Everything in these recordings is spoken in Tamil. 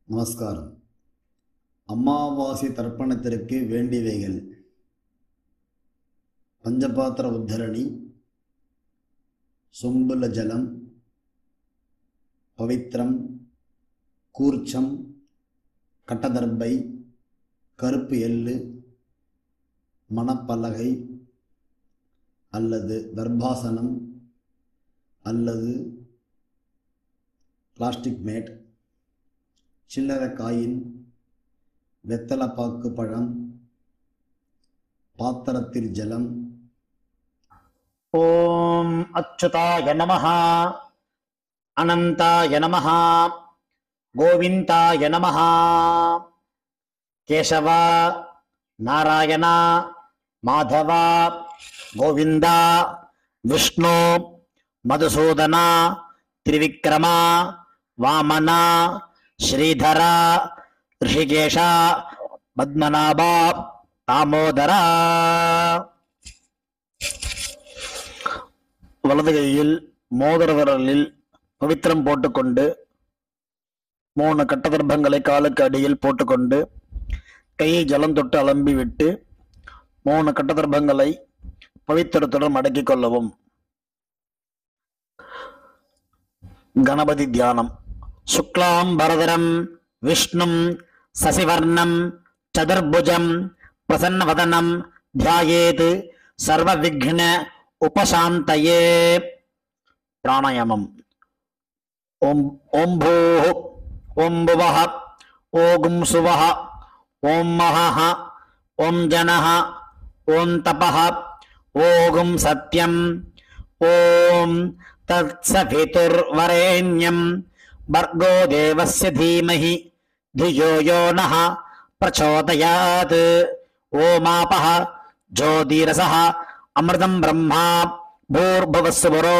நமஸ்காரம் அமாவாசை தர்ப்பணத்திற்கு வேண்டியவைகள் பஞ்சபாத்திர உத்தரணி சொம்புல ஜலம் பவித்ரம் கூர்ச்சம் கட்டதர்பை கருப்பு எள்ளு மணப்பலகை அல்லது தர்பாசனம் அல்லது பிளாஸ்டிக் மேட் சில்லறை காயின் வெத்தலைப்பாக்கு பழம் பாத்திரத்தில் ஜலம் ॐ अच्युताय नमः अनन्ताय नमः गोविन्दाय नमः केशव नारायण माधव गोविन्द विष्णु मधुसूदन त्रिविक्रम वामन श्रीधर ऋषिकेश पद्मनाभ दामोदर வலது கையில் மோதிர விரலில் பவித்திரம் போட்டுக்கொண்டு மூணு கட்டதர்பங்களை காலுக்கு அடியில் போட்டுக்கொண்டு கையை ஜலம் தொட்டு அலம்பி விட்டு மூணு கட்டதர்பங்களை பவித்திரத்துடன் மடக்கிக் கொள்ளவும் கணபதி தியானம் சுக்லாம் பரதரம் விஷ்ணும் சசிவர்ணம் சதுர்புஜம் பிரசன்னவதனம் தியாயேத் சர்வ விக்ன உபசாந்தயே பிராணாயாமம் ஓம் ஓம் பூः ஓம் புவः ஓகும் சுவः ஓம் மகः ஓம் ஜனः ஓம் தபः ஓகும் சத்யம் ஓம் தத்சவிதுர்வரேண்யம் भर्गो देवस्य धीमहि धियो यो नः प्रचोदयात् ओमापः ज्योतिरसः अमृतं ब्रह्मा भूर्भुवस्सुवरो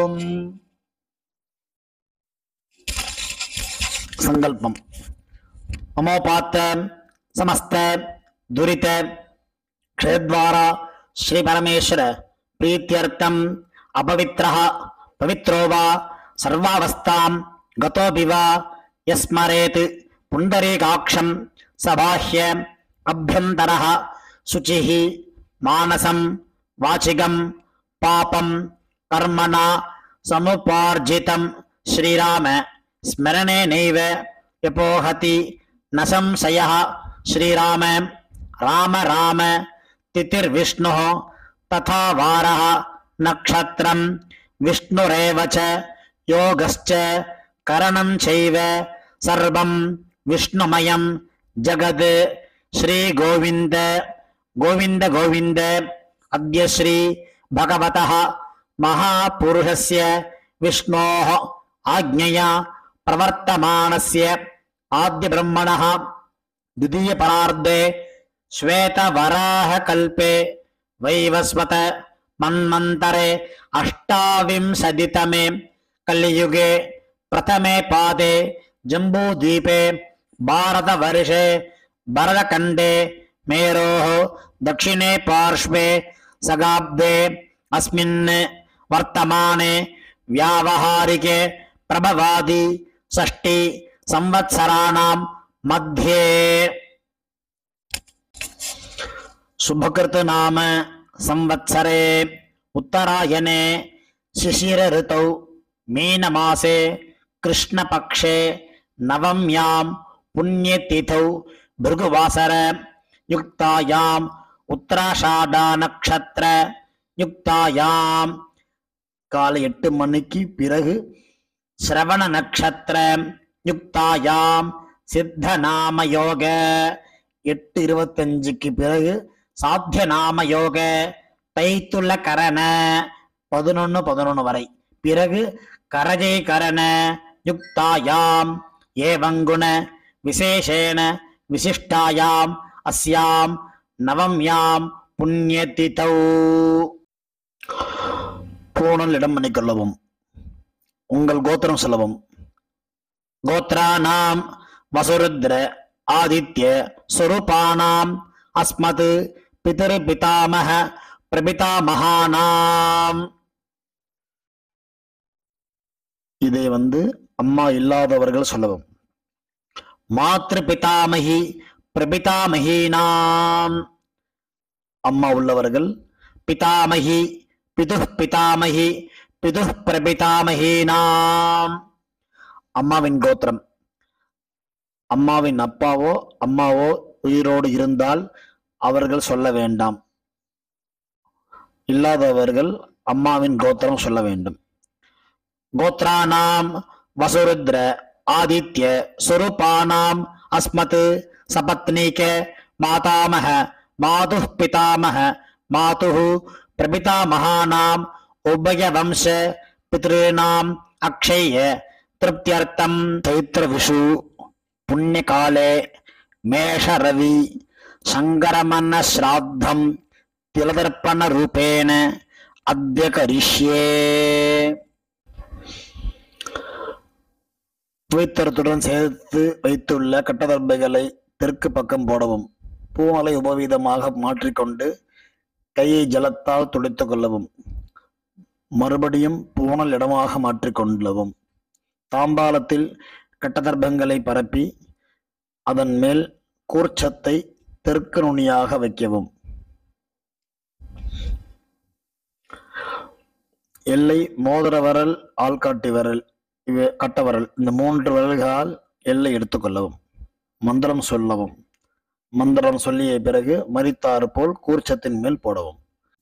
सङ्कल्पम् ममोपात्त समस्त दुरित क्षयद्वारा श्रीपरमेश्वर प्रीत्यर्थम् अपवित्रः पवित्रो वा सर्वावस्थां गतोऽपि वा यस्मरेत् पुण्डरीकाक्षं सबाह्य अभ्यन्तरः शुचिः मानसं वाचिकं पापं कर्मणा समुपार्जितं श्रीराम स्मरणेनैव यपोहति न संशयः श्रीराम राम राम तिथिर्विष्णुः तथा वारः नक्षत्रं विष्णुरेव च योगश्च करणं चैव सर्वं विष्णुमयं जगत् श्रीगोविन्द गोविन्द गोविन्द अद्य श्री भगवतः महापुरुषस्य विष्णोः आज्ञया प्रवर्तमानस्य आद्यब्रह्मणः द्वितीयपरार्धे श्वेतवराहकल्पे वैवस्वत मन्वन्तरे अष्टाविंशतितमे कलियुगे प्रथमे पादे जम्बूद्वीपे भारतवर्षे भरतखण्डे मेरोः दक्षिणे पार्श्वे सगाब्दे अस्मिन् वर्तमाने व्यावहारिके प्रभवादि षष्टि संवत्सराणां मध्ये शुभकृत नाम संवत्सरे उत्तरायणे शिशिर ऋतौ मीनमासे कृष्णपक्षे नवम्यां पुण्यतिथौ भृगुवासर युक्तायाम् உத்தராஷாடா நட்சத்திர யுக்தாயாம் காலை எட்டு மணிக்கு பிறகு சிரவண நட்சத்திர யுக்தாயாம் சித்த நாம யோக எட்டு இருபத்தஞ்சுக்கு பிறகு சாத்திய நாம யோக தைத்துள்ள கரண பதினொன்னு பதினொன்னு வரை பிறகு கரஜை கரண யுக்தாயாம் ஏவங்குண விசேஷேன விசிஷ்டாயாம் அஸ்யாம் நவம்யாம் புண்ணியதிதௌ பூணல் இடம் பண்ணிக்கொள்ளவும் உங்கள் கோத்திரம் சொல்லவும் கோத்ரானாம் வசுருத்ர ஆதித்ய ஸ்வரூபானாம் அஸ்மத் பிதரு பிதாமக பிரபிதாமகானாம் இதை வந்து அம்மா இல்லாதவர்கள் சொல்லவும் மாத்ருபிதாமகி பிரபிதாமகீனாம் அம்மா உள்ளவர்கள் பிதாமகி பிதுः பிதாமகி பிதுः பிரபிதாமகீனாம் அம்மாவின் கோத்திரம் அம்மாவின் அப்பாவோ அம்மாவோ உயிரோடு இருந்தால் அவர்கள் சொல்ல வேண்டாம் இல்லாதவர்கள் அம்மாவின் கோத்திரம் சொல்ல வேண்டும் கோத்ரானாம் வசுருத்ர ஆதித்ய சுரூபானாம் அஸ்மத் சபத்னீக மாதாமக மாதுः பிதாமக மாதுः பிரபிதாமகானாம் உபயவம்ச பித்ருணாம் அக்ஷய திருப்தியர்த்தம் சைத்திர விஷு புண்ணியகாலே மேஷரவி சங்கரமன்ன ஸ்ராத்தம் திலதர்ப்பண ரூபேண அத்ய கரிஷ்யே துவைத்தரத்துடன் சேர்த்து வைத்துள்ள கட்டதர்பைகளை தெற்கு பக்கம் போடவும் பூமலை உபவீதமாக மாற்றிக்கொண்டு கையை ஜலத்தால் துடைத்துக் கொள்ளவும் மறுபடியும் பூனல் இடமாக மாற்றிக்கொள்ளவும் தாம்பாலத்தில் கட்டதர்பங்களை பரப்பி அதன் மேல் கூர்ச்சத்தை தெற்கு நுனியாக வைக்கவும் எல்லை மோதிர விரல் ஆள்காட்டி விரல் இவை கட்ட விரல் இந்த மூன்று விரல்களால் எல்லை எடுத்துக்கொள்ளவும் மந்திரம் சொல்லவும் மந்திரம் சொல்லிய பிறகு மரித்தாறு போல் கூர்ச்சத்தின் மேல் போடவும்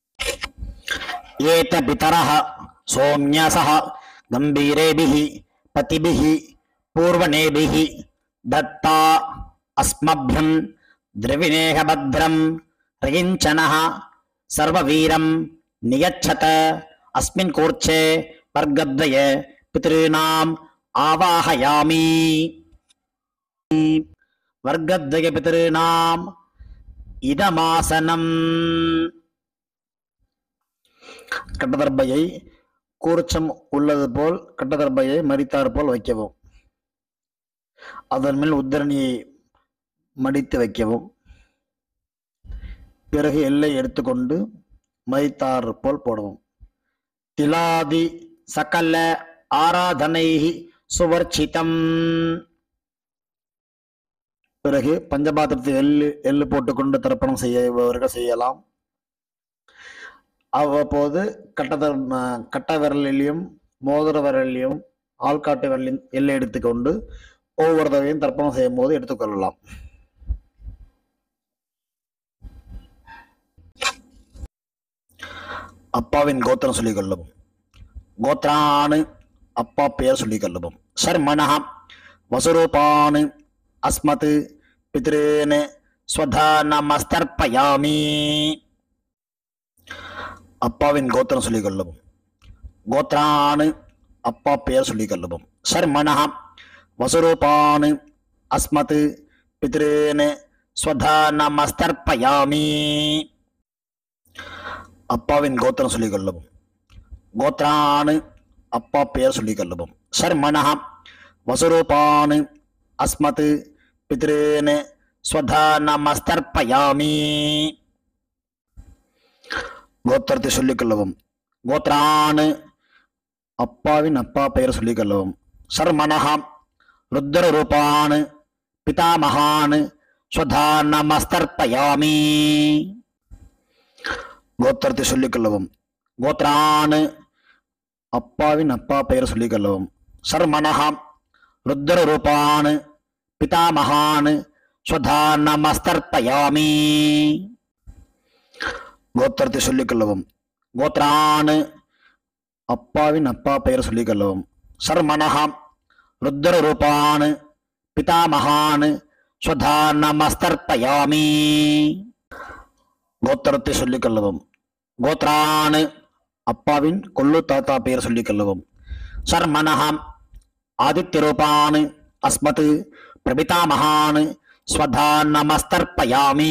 ஏத பிதரः சோம்யசः கம்பீரேபிः பதிபிः பூர்வணேபிः दत्ता अस्मभ्यं द्रविणेहभद्रं रयिञ्चनः सर्ववीरं नियच्छत अस्मिन् कूर्चे वर्गद्वय पितॄणाम् आवाहयामि वर्गद्वय पितॄणाम् இதமாசனம் கட்டதர்பையை கூர்ச்சம் உள்ளது போல் கட்டதர்பையை மரித்தார் போல் வைக்கவும் அதன் மேல் உத்தரணியை மடித்து வைக்கவும் பிறகு எல்லை எடுத்துக்கொண்டு மரித்தார் போல் போடவும் திலாதி சகல ஆராதனை சுவர்ச்சிதம் பிறகு பஞ்சபாத்திரத்தில் எள்ளு எள்ளு போட்டுக்கொண்டு தர்ப்பணம் செய்யவர்கள் செய்யலாம் அவ்வப்போது கட்டதர் ம- கட்ட விரலிலையும் மோதிர விரலிலையும் ஆள்காட்டு விரலின் எல்லை எடுத்துக்கொண்டு ஒவ்வொரு தடவையும் தர்ப்பணம் செய்யும் போது எடுத்துக்கொள்ளலாம் அப்பாவின் கோத்திரம் சொல்லிக் கொள்ளவும் கோத்ரானு அப்பா பெயர் சொல்லிக் கொள்ளவும் சர்மணா வசுரூபானு அஸ்மத் பித்ருன்னு ஸ்வதா நமஸ்தர்ப்பயாமி அப்பாவின் கோத்திரம் சொல்லிக் கொள்ளவும் கோத்ரானு அப்பா பெயர் சொல்லிக் கொள்ளவும் சர்மணா வசுரூபானு அஸ்மத் பித்ருன்னு ஸ்வதா நமஸ்தர்ப்பயாமி அப்பாவின் கோத்திரம் சொல்லிக் கொள்ளவும் கோத்ரானு அப்பா பெயர் சொல்லிக் கொள்ளவும் சர்மணா வசுரூபானு அஸ்மத் பித்ருன்னு ஸ்வதா நமஸ்தர்ப்பயாமி கோத்திரத்தை சொல்லிக் கொள்ளவும் கோத்ரானு அப்பாவின் அப்பா பெயர் சொல்லிக் கொள்ளவும் சர்மணா ருத்ர ரூபானு பிதாமகான் ஸ்வதா நமஸ்தர்ப்பயாமி கோத்திரத்தை சொல்லிக் கொள்ளவும் கோத்ரானு அப்பாவின் அப்பா பெயர் சொல்லிக் கொள்ளவும் சர்மணா ருத்ர ரூபான் பிதாமகான் ஸ்வதா நமஸ்தர்ப்பயாமி கோத்திரத்தை சொல்லிக் கொள்ளவும் கோத்ரானு அப்பாவின் அப்பா பெயர் சொல்லிக் கொள்ளவும் சர்மணா ருத்ர ரூபான் பிதாமகான் ஸ்வதா நமஸ்தர்ப்பயாமி கோத்திரத்தை சொல்லிக் கொள்ளவும் கோத்ரானு அப்பாவின் கொள்ளு தாத்தா பெயர் சொல்லிக் கொள்ளவும் சர்மணஹாம் ஆதித்யரூபான் அஸ்மத் பிரபிதாமகான் ஸ்வதா நமஸ்தர்ப்பயாமி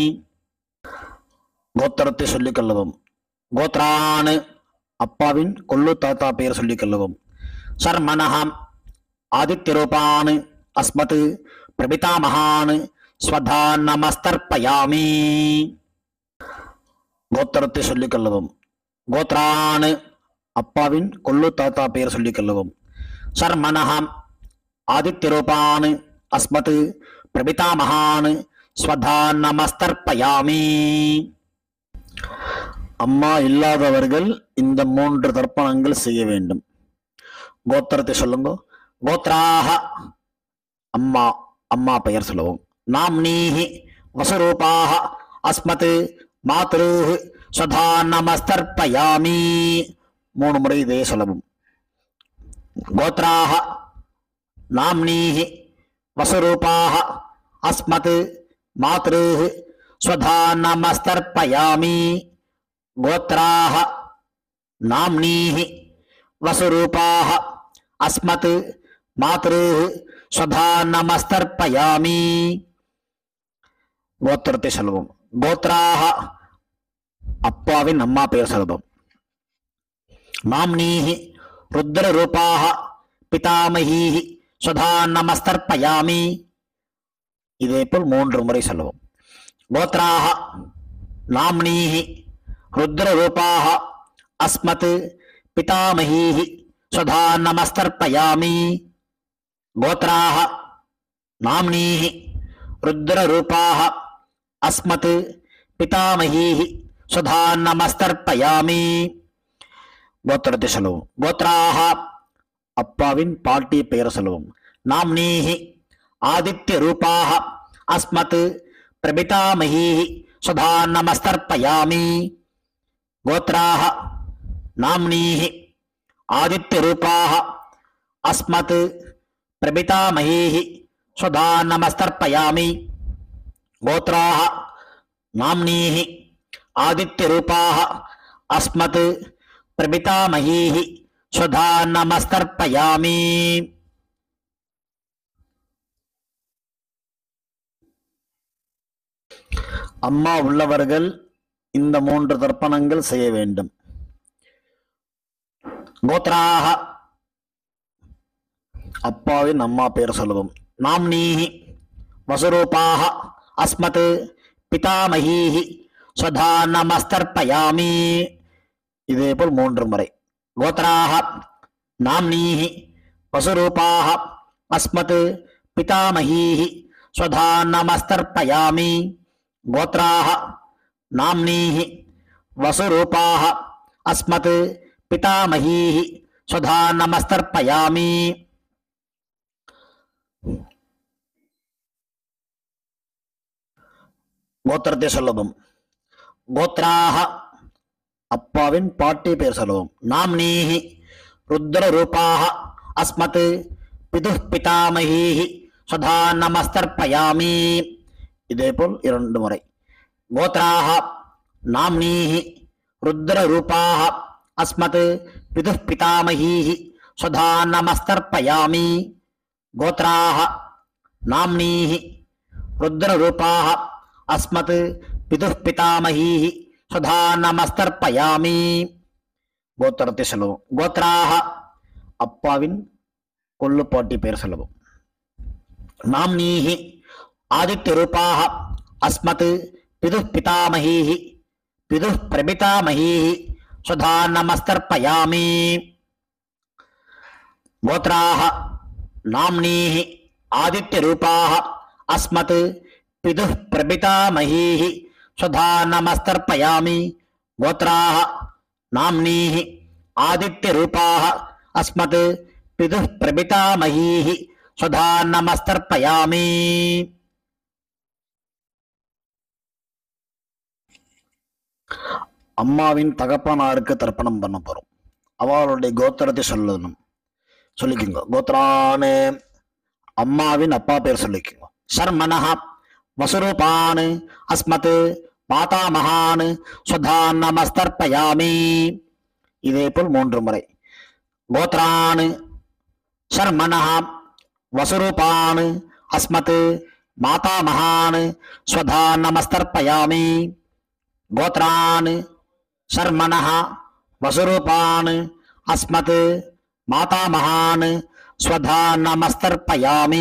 கோத்திரத்தை சொல்லிக் கொள்ளவும் கோத்ரானு அப்பாவின் கொள்ளு தாத்தா பெயர் சொல்லிக் கொள்ளவும் சர்மணஹாம் ஆதித்யரூபான் அஸ்மத் பிரபிதாமகான் ஸ்வதா நமஸ்தர்ப்பயாமி கோத்திரத்தை சொல்லிக் கொள்ளவும் கோத்ரானு அப்பாவின் கொள்ளு தாத்தா பெயர் சொல்லிக் கொள்ளவும் சர்மணஹாம் ஆதித்யரூபான் அஸ்மத் பிரபிதாமகான் ஸ்வதா நமஸ்தர்ப்பயாமி அம்மா இல்லாதவர்கள் இந்த மூன்று தர்ப்பணங்கள் செய்ய வேண்டும் கோத்திரத்தை சொல்லுங்க கோத்ராக அம்மா அம்மா பெயர் சொல்லுவோம் நாம்னீஹி வசரூபாக அஸ்மத் மாத்ரு சதா நமஸ்தர்ப்பயாமி மூணு முறை இதே சொல்லவும் கோத்ராக நாம்னீஹி வசரூபாக அஸ்மத் மாத்ரு ஸ்வதா நமஸ்தர்ப்பயாமி गोत्राः नाम्नीः वसुरूपाः अस्मत् मातृः स्वधा नमस्तर्पयामि கோத்திரத்தை சொல்வோம் கோத்ராக அப்பாவின் அம்மா பெயர் சொல்வோம் நாம்னீஹி ருத்ரரூபாக பிதாமகீஹி சுதா நமஸ்தர்ப்பயாமி இதேபோல் மூன்று முறை சொல்லுவோம் கோத்ராக நாம்னீஹி ருத்ரரூபாக அஸ்மத் பிதாமகீஹி சுதா நமஸ்தர்ப்பயாமி கோத்ராக நாம்னீஹி ருத்ரரூபாக அஸ்மத் பிதாமகீஹி சுதா நமஸ்தர்ப்பயாமி கோத்திரத்தை சொல்லுவோம் கோத்ராக அப்பாவின் பாட்டி பெயர் சொல்லுவோம் நாம்னீஹி ஆதித்ய ரூபாக அஸ்மத் பிரபிதாமகீஹி சுதா நமஸ்தர்ப்பயாமி गोत्राः नाम्नीः आदित्यरूपाः अस्मत् प्रपितामहीः स्वधा नमस्तर्पयामि गोत्राः नाम्नीः आदित्यरूपाः अस्मत् प्रपितामहीः स्वधा नमस्तर्पयामि அம்மா உள்ளவர்கள் இந்த மூன்று தர்ப்பணங்கள் செய்ய வேண்டும் கோத்ராக அப்பாவின் அம்மா பெயர் சொல்லுவோம் நாம்னீஹி வசுரூபாக அஸ்மத் பிதாமகீஹி ஸ்வதா நமஸ்தர்ப்பயாமி இதேபோல் மூன்று முறை கோத்ராக நாம்னீஹி வசுரூபாக அஸ்மத் பிதாமகீஹி ஸ்வதா நமஸ்தர்ப்பயாமி கோத்ராக नाम्नीः वसुरूपाः अस्मत् पितामहीः स्वधा नमस्तर्पयामि கோத்திரத்தை சொல்லவும் கோத்ராக அப்பாவின் பாட்டி பெயர் சொல்லவும் நாம்னீஹி ருத்ரரூபாக அஸ்மத் பிது பிதாமகீஹி சுதா நமஸ்தர்ப்பயாமி இதேபோல் இரண்டு முறை गोत्राः नाम्नीः रुद्ररूपाः अस्मत् पितुः पितामहीः स्वधा नमस्तर्पयामि गोत्राः नाम्नीः रुद्ररूपाः अस्मत् पितुः पितामहीः स्वधा नमस्तर्पयामि கோத்திரத்தை சொல்லுவோம் கோத்ராக அப்பாவின் கொள்ளுப்பாட்டி பெயர் சொல்லுவோம் நாம்னீஹி ஆதித்ய ரூபாக அஸ்மத் पितुः पितामहीः पितुः प्रपितामहीः स्वधा नमस्तर्पयामि गोत्राः नाम्नीः आदित्यरूपाः अस्मत् पितुः प्रपितामहीः स्वधा नमस्तर्पयामि गोत्राः नाम्नीः आदित्यरूपाः अस्मत् पितुः प्रपितामहीः स्वधा नमस्तर्पयामि அம்மாவின் தகப்பனாருக்கு தர்ப்பணம் பண்ண போறோம் அவளுடைய கோத்திரத்தை சொல்லணும் சொல்லிக்கோங்க கோத்ரானு அம்மாவின் அப்பா பேர் சொல்லிக்கோங்க சர்மனஹா வசுரூபான் அஸ்மத் மாதாமகான் சுதா நமஸ்தர்ப்பயாமி இதே போல் மூன்று முறை கோத்ரான் சர்மனஹா வசுரூபான் அஸ்மத் மாதாமகான் ஸ்வதா நமஸ்தர்ப்பயாமி गोत्रान् शर्मणः वसुरूपान् अस्मत् मातामहान् स्वधा நமஸ்தர்ப்பயாமி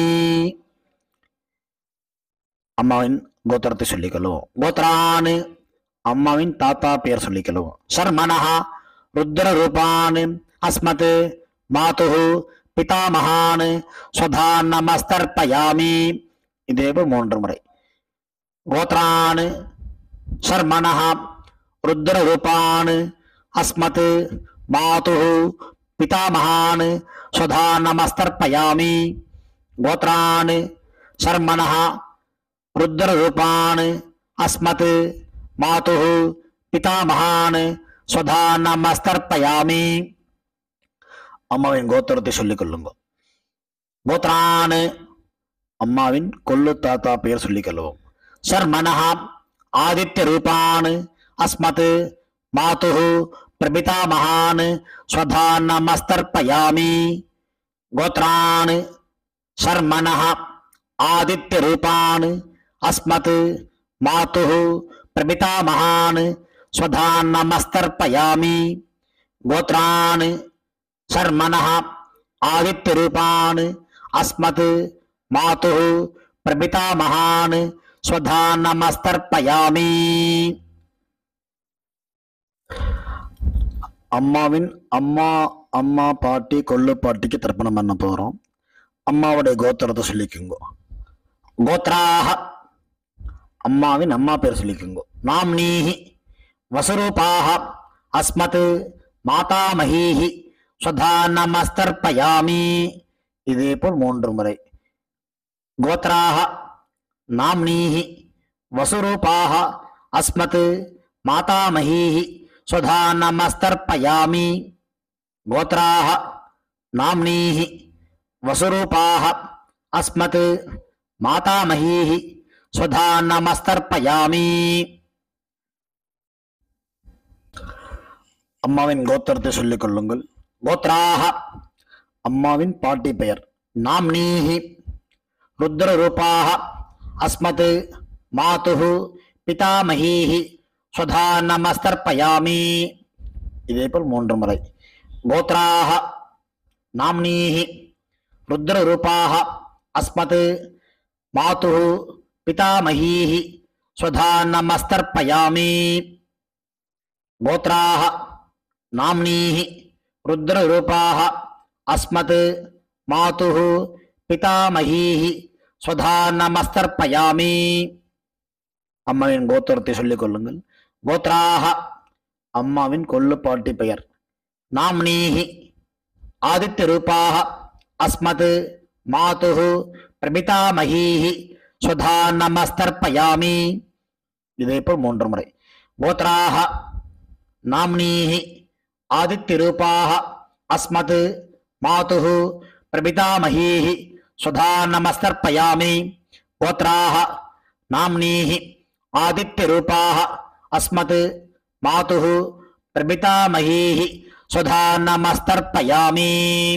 அம்மாவின் கோத்திரத்தை சொல்லிக்கொள்ளுவோம் கோத்ரான் அம்மாவின் தாத்தா பெயர் சொல்லிக்கொள்ளுவோம் சர்மனஹ ருத்ர ரூபான் அஸ்மத் மாது பிதாமகான் ஸ்வதா நமஸ்தர்ப்பயாமி இதேபோல் மூன்று முறை கோத்ரான் சர்மணः ருத்ரரூபான் அஸ்மத் மாதுः பிதாமகான் ஸ்வதா நமஸ்தர்ப்பயாமி கோத்ரான் சர்மணः ருத்ரரூபான் அஸ்மத் மாதுः பிதாமகான் ஸ்வதா நமஸ்தர்ப்பயாமி அம்மாவின் கோத்திரத்தை சொல்லிக் கொள்ளுங்க கோத்ரான் அம்மாவின் கொள்ளு தாத்தா பெயர் சொல்லிக் கொள்வோம் சர்மணः ஆதித்ய ரூபான் அஸ்மத் மாதுः பிரபிதாமகான் ஸ்வதா நமஸ்தர்ப்பயாமி கோத்ரான் சர்மணः ஆதித்ய ரூபான் அஸ்மத் மாதுः பிரபிதாமகான் ஸ்வதா நமஸ்தர்ப்பயாமி கோத்ரான் சர்மணः ஆதித்ய ரூபான் அஸ்மத் மாதுः பிரபிதாமகான் ஸ்வதா நமஸ்தர்ப்பயாமி அம்மாவின் அம்மா அம்மா பாட்டி கொள்ளு பாட்டிக்கு தர்ப்பணம் பண்ண போறோம் அம்மாவுடைய கோத்திரத்தை சொல்லிக்குங்க கோத்ராக அம்மாவின் அம்மா பேர் சொல்லிக்குங்க நாம்னீஹி வசுரூபாக அஸ்மத் மாதாமகீஹி ஸ்வதா நமஸ்தர்ப்பயாமி இதே போல் மூன்று முறை கோத்ராக நாம்னீஹி வசுரூபாக அஸ்மத் மாதாமகீஹி ஸ்வதா நமஸ்தர்ப்பயாமி கோத்ராக நாம்னீஹி வசுரூபாக அஸ்மத் மாதாமகீஹி ஸ்வதா நமஸ்தர்ப்பயாமி அம்மாவின் கோத்திரத்தை சொல்லிக் கொள்ளுங்கள் கோத்ராக அம்மாவின் பாட்டி பெயர் நாம்னீஹி ருத்ரரூபாக அஸ்மத் மாதுः பிதாமகீஹி ஸ்வதா நமஸ்தர்ப்பயாமி இதேபோல் மூன்று முறை கோத்ராக நாம்னீஹி ருத்ரரூபாக அஸ்மத் மாதுः பிதாமகீஹி ஸ்வதா நமஸ்தர்ப்பயாமி கோத்ராக நாம்னீஹி ருத்ரரூபாக அஸ்மத் மாதுः பிதாமகீஹி ஸ்வதா நமஸ்தர்ப்பயாமி அம்மாவின் கோத்திரத்தை சொல்லிக் கொள்ளுங்கள் கோத்ராக அம்மாவின் கொள்ளுப்பாட்டி பெயர் நாம்னீஹி ஆதித்ய ரூபாக அஸ்மத் மாதுः பிரபிதாமகீஹி ஸ்வதா நமஸ்தர்ப்பயாமி இதேபோல் மூன்று முறை கோத்ராக நாம்னீஹி ஆதித்ய ரூபாக அஸ்மத் மாதுः பிரபிதாமகீஹி ஸ்வதா நமஸ்தர்ப்பயாமி கோத்ராக நாம்னீஹி ஆதித்ய ரூபாக அஸ்மத் மாதுः பிரபிதாமகீஹி ஸ்வதா நமஸ்தர்ப்பயாமி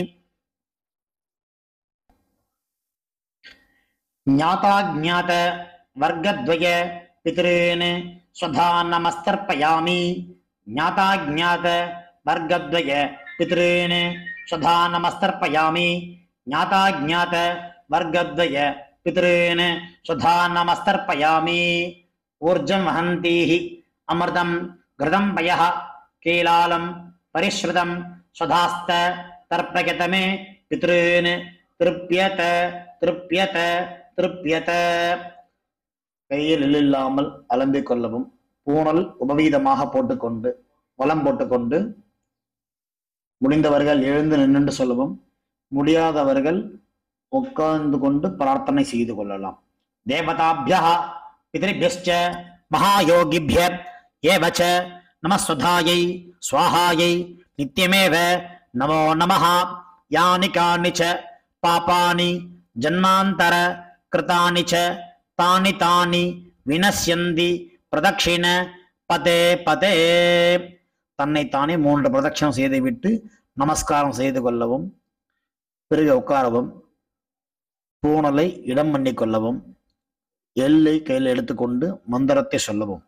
ज्ञाताज्ञात वर्गद्वय पितॄन् स्वधा नमस्तर्पयामि ज्ञाताज्ञात वर्गद्वय पितॄन् स्वधा नमस्तर्पयामि ज्ञाताज्ञात वर्गद्वय पितॄन् स्वधा नमस्तर्पयामि ऊर्जं वहन्तीः अमृतं घृतं पयः कीलालं परिश्रुतं स्वधास्त तर्पयत मे पितॄन् திருப்பியத திருப்பியத திருப்பியத கையில் இல்லாமல் அலம்பிக் கொள்ளவும் பூணல் உபவீதமாக போட்டுக்கொண்டு வலம் போட்டுக்கொண்டு முடிந்தவர்கள் எழுந்து நின்று சொல்லவும் முடியாதவர்கள் உட்கார்ந்து கொண்டு பிரார்த்தனை செய்து கொள்ளலாம் தேவதாபிய பிதரிபியச்ச மகாயோகிபிய ஏவச்ச நமஸ்வதாயை ஸ்வாஹாயை நித்தியமேவ நமோ நமः யானி காணி ச பாபானி ஜன்மாந்தர கிருதானி ச தானி தானி வினஸ்யந்தி பிரதட்சிண பதே பதே தன்னைத்தானே மூன்று பிரதட்சணம் செய்துவிட்டு நமஸ்காரம் செய்து கொள்ளவும் பிறகு உட்காரவும் பூணலை இடம் பண்ணி கொள்ளவும் எல்லை கையில் எடுத்துக்கொண்டு மந்திரத்தை சொல்லவும்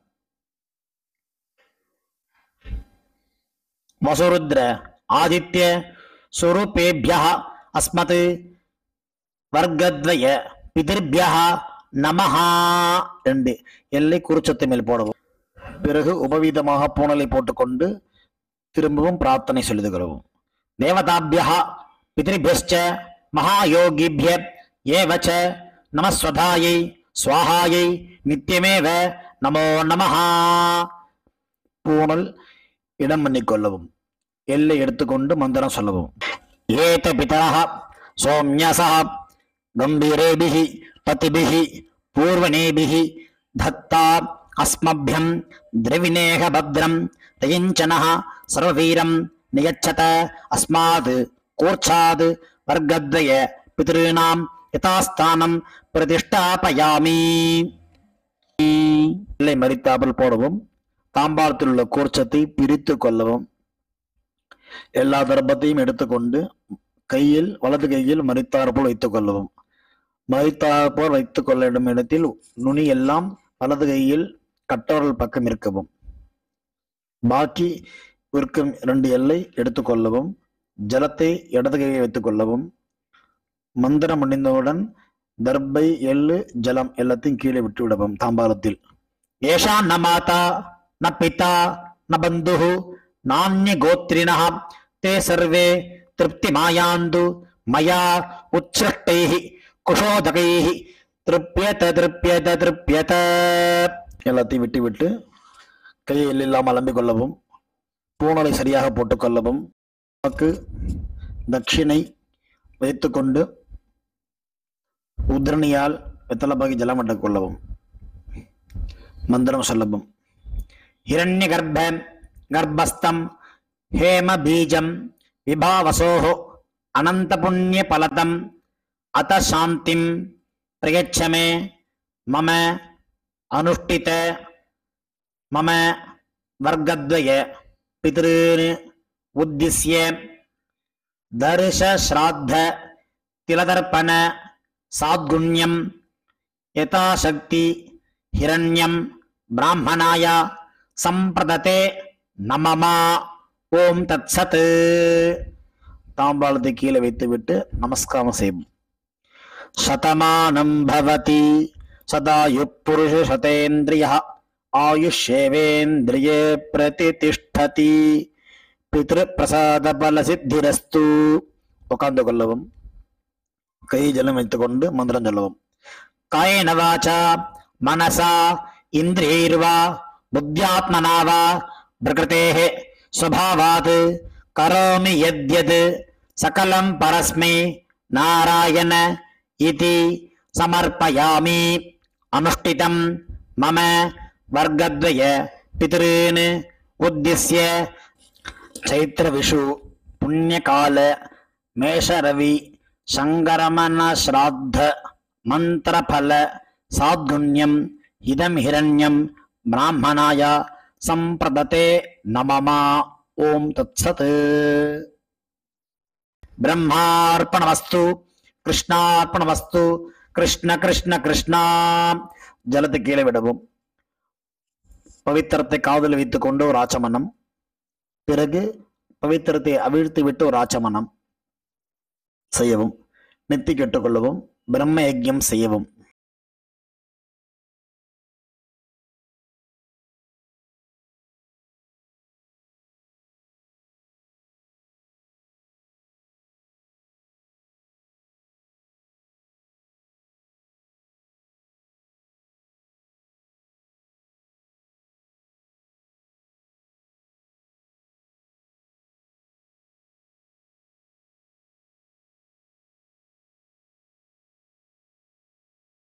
வசுருத்ர ஆதித்ய சுரூபேபிய அஸ்மத் வர்க்கத்வய பிதிர்பிய நமஹா ரெண்டு எல்லை குறிச்சத்தை மேல் போடவும் பிறகு உபவீதமாக பூணலை போட்டுக்கொண்டு திரும்பவும் பிரார்த்தனை சொல்லிது கொள்ளவும் தேவதாபிய பித்ருபியश्च மகாயோகிபிய ஏவ ச நமஸ்வதாயை சுவாஹாயை நித்தியமேவ நமோ நமஹ பூணல் இடம் பண்ணிக்கொள்ளவும் எல்லை எடுத்துக்கொண்டு மந்திரம் சொல்லவும் ஏத பிதரः சோம்யசः கம்பீரேபிः பதிபிः பூர்வணேபிः தத்தா அஸ்மभ्यं द्रविणेह भद्रं तयञ्चनः सर्ववीरं नियच्छत अस्मात् कूर्च्छात् वर्गद्वय पितॄणां यथास्थानं प्रतिष्ठापयामि இல்லை மறித்தாமல் போடவும் தாம்பாளத்தில் உள்ள கூர்ச்சத்தை பிரித்து கொள்ளவும் எல்லா தர்ப்பத்தையும் எடுத்துக்கொண்டு கையில் வலது கையில் மறித்தார் போல் வைத்துக் கொள்ளவும் மறித்தார் போல் வைத்துக் கொள்ள வேண்டும் இடத்தில் நுனி எல்லாம் வலது கையில் கட்டவரல் பக்கம் இருக்கவும் பாக்கி இருக்கும் இரண்டு எல்லை எடுத்துக்கொள்ளவும் ஜலத்தை இடது கையை வைத்துக் கொள்ளவும் மந்திரம் முடிந்தவுடன் தர்பை எள்ளு ஜலம் எல்லாத்தையும் கீழே விட்டு விடவும் தாம்பாளத்தில் ஏஷா ந மாதா ந பிதா ந பந்து நானிய கோத்ரிண தே சர்வே திருப்தி மாயாந்து மயா உச்சிருஷ்டை குஷோதகை திருப்பியத திருப்பியத திருப்பியத எல்லாத்தையும் விட்டு விட்டு கையை இல்லாமல் அலம்பிக் கொள்ளவும் பூணலை சரியாக போட்டுக்கொள்ளவும் நமக்கு தட்சிணை வைத்துக்கொண்டு உத்ரணியால் வெத்தலப்பாக்கி ஜலம் விட்டுக் கொள்ளவும் மந்திரம் சொல்லவும் ஹிரண்ய கர்ப்ப கர்ப்பஸ்தம் ஹேம பீஜம் விபாவசோः அனந்த புண்ணிய பலதம் அத சாந்திம் பிரயச்ச மே மம அனுஷ்டித மம வர்க்கத்வய பிதॄன் உத்திஸ்ய தர்ஷ ஸ்ராத்த திலதர்ப்பண சாத்குண்யம் யதாசக்தி ஹிரண்யம் பிராமணாய சம்பிரததே நமமா ஓம் தத்சத் தாம்பாளத்தை கீழே வைத்துவிட்டு நமஸ்காரம் செய்யும் சதமானம் பவதி சதாயு புருஷ சதேந்திரிய ஆயுஷேவேந்திரியே பிரதிதிஷ்டதி பித்ரு பிரசாத பல சித்திரஸ்து உட்கார்ந்து கொள்ளவும் கை ஜலம் வைத்துக்கொண்டு மந்திரம் சொல்லவும் காயேன வாச்சா மனசா இந்திரியைர்வா புத்தியாத்மனா வா பிரகிருதேः स्वभावात् करोमि यद्यत् सकलं परस्मै नारायण इति समर्पयामि अनुष्ठितं मम वर्गद्वय पितॄन् उद्दिश्य चैत्रविषु पुण्यकाल मेषरवि शङ्करमनश्राद्ध मन्त्रफल साद्गुण्यम् इदं हिरण्यं ब्राह्मणाय सम्प्रदते नममा ॐ तत्सत् ब्रह्मार्पणमस्तु கிருஷ்ணார்ப்பணமஸ்து கிருஷ்ண கிருஷ்ண கிருஷ்ணா ஜலத்தை கீழே விடவும் பவித்திரத்தை காதில் வைத்துக் கொண்டு ஒரு ஆச்சமனம் பிறகு பவித்திரத்தை அவிழ்த்து விட்டு ஒரு ஆச்சமனம் செய்யவும் நெத்தி கெட்டுக்கொள்ளவும் பிரம்ம யஜ்யம் செய்யவும்